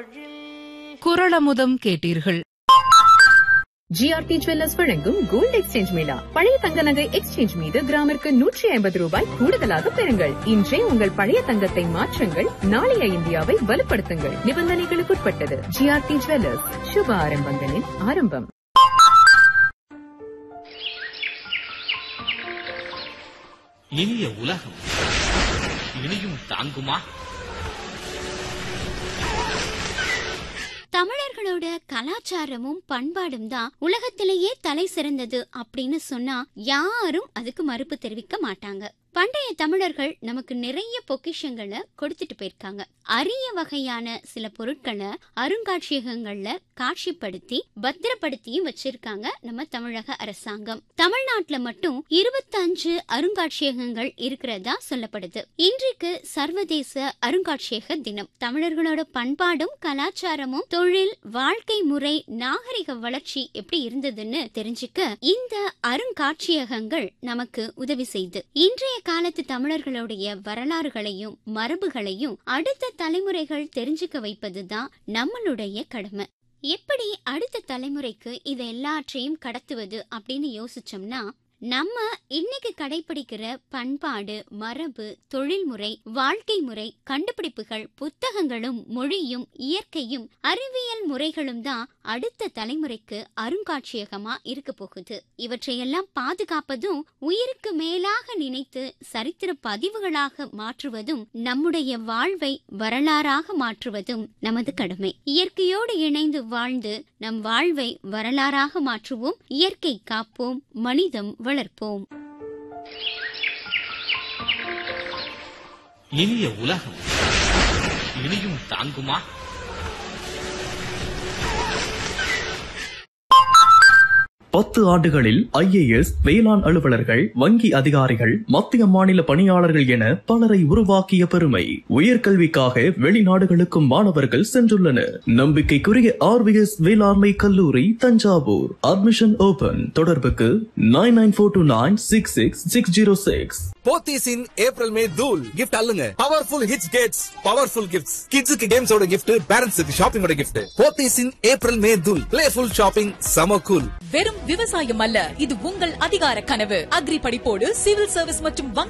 குரளமுதம் கேட்டீர்கள் GRT jewellers வழங்கும் gold exchange mela பழைய தங்க நகை எக்ஸ்சேஞ்ச் மீது கிராமிற்கு நூற்றி ஐம்பது ரூபாய் கூடுதலாக பெறுங்கள் இன்றே உங்கள் பழைய தங்கத்தை மாற்றுங்கள் நாளைய இந்தியாவை வலுப்படுத்துங்கள் நிபந்தனைகளுக்குட்பட்டது ஜிஆர்டி ஜுவல்லர்ஸ் சுப ஆரம்பங்களின் ஆரம்பம் இனிய உலகம் இனியும் தாங்குமா தமிழர்களோட கலாச்சாரமும் பண்பாடும் தான் உலகத்திலேயே தலை சிறந்தது அப்படின்னு சொன்னா யாரும் அதுக்கு மறுப்பு தெரிவிக்க மாட்டாங்க பண்டைய தமிழர்கள் நமக்கு நிறைய பொக்கிஷங்களை கொடுத்துட்டு போயிருக்காங்க அரிய வகையான சில பொருட்களை அருங்காட்சியகங்கள்ல காட்சிப்படுத்தி பத்திரப்படுத்தியும் வச்சிருக்காங்க நம்ம தமிழக அரசாங்கம் தமிழ்நாட்டுல மட்டும் இருபத்தஞ்சு அருங்காட்சியகங்கள் இருக்கிறதா சொல்லப்படுது இன்றைக்கு சர்வதேச அருங்காட்சியக தினம் தமிழர்களோட பண்பாடும் கலாச்சாரமும் தொழில் வாழ்க்கை முறை நாகரிக வளர்ச்சி எப்படி இருந்ததுன்னு தெரிஞ்சுக்க இந்த அருங்காட்சியகங்கள் நமக்கு உதவி செய்து இன்றைய காலத்து தமிழர்களுடைய வரலாறுகளையும் மரபுகளையும் அடுத்த தலைமுறைகள் தெரிஞ்சுக்க வைப்பதுதான் நம்மளுடைய கடமை எப்படி அடுத்த தலைமுறைக்கு இதை எல்லாற்றையும் கடத்துவது அப்படின்னு யோசிச்சோம்னா நம்ம இன்னைக்கு கடைபிடிக்கிற பண்பாடு மரபு தொழில்முறை வாழ்க்கை முறை கண்டுபிடிப்புகள் புத்தகங்களும் மொழியும் இயற்கையும் அறிவியல் முறைகளும் தான் அடுத்த தலைமுறைக்கு அருங்காட்சியகமா இருக்க போகுது இவற்றையெல்லாம் பாதுகாப்பதும் உயிருக்கு மேலாக நினைத்து சரித்திர பதிவுகளாக மாற்றுவதும் நம்முடைய வாழ்வை வரலாறாக மாற்றுவதும் நமது கடமை இயற்கையோடு இணைந்து வாழ்ந்து நம் வாழ்வை வரலாறாக மாற்றுவோம் இயற்கை காப்போம் மனிதம் வளர்ப்போம் இனிய உலகம் இனியும் தாங்குமா பத்து ஆண்டுகளில் ஐஏஎஸ் வேளாண் அலுவலர்கள் வங்கி அதிகாரிகள் மத்திய மாநில பணியாளர்கள் என பலரை உருவாக்கிய பெருமை உயர்கல்விக்காக வெளிநாடுகளுக்கும் மாணவர்கள் சென்றுள்ளனர் நம்பிக்கைக்குரிய ஆர்விஎஸ் வேளாண்மை கல்லூரி தஞ்சாவூர் அட்மிஷன் ஓபன் தொடர்புக்கு nine nine four two nine six six six zero six Pothys in April May தூல் கிஃப்ட் அல்லுங்க பவர்ஃபுல் ஹிட்ஸ் கேட்ஸ் பவர்ஃபுல் கிஃப்ட்ஸ் கிட்ஸுக்கு கேம்ஸோட கிஃப்ட் பேரண்ட்ஸுக்கு ஷாப்பிங்கோட gift Pothys in April May தூல் பிளேஃபுல் ஷாப்பிங் சம கூல் வெறும் விவசாயம் அல்ல இது உங்கள் அதிகார கனவு அக்ரி படிப்போடு சிவில் சர்வீஸ் மற்றும் வங்கி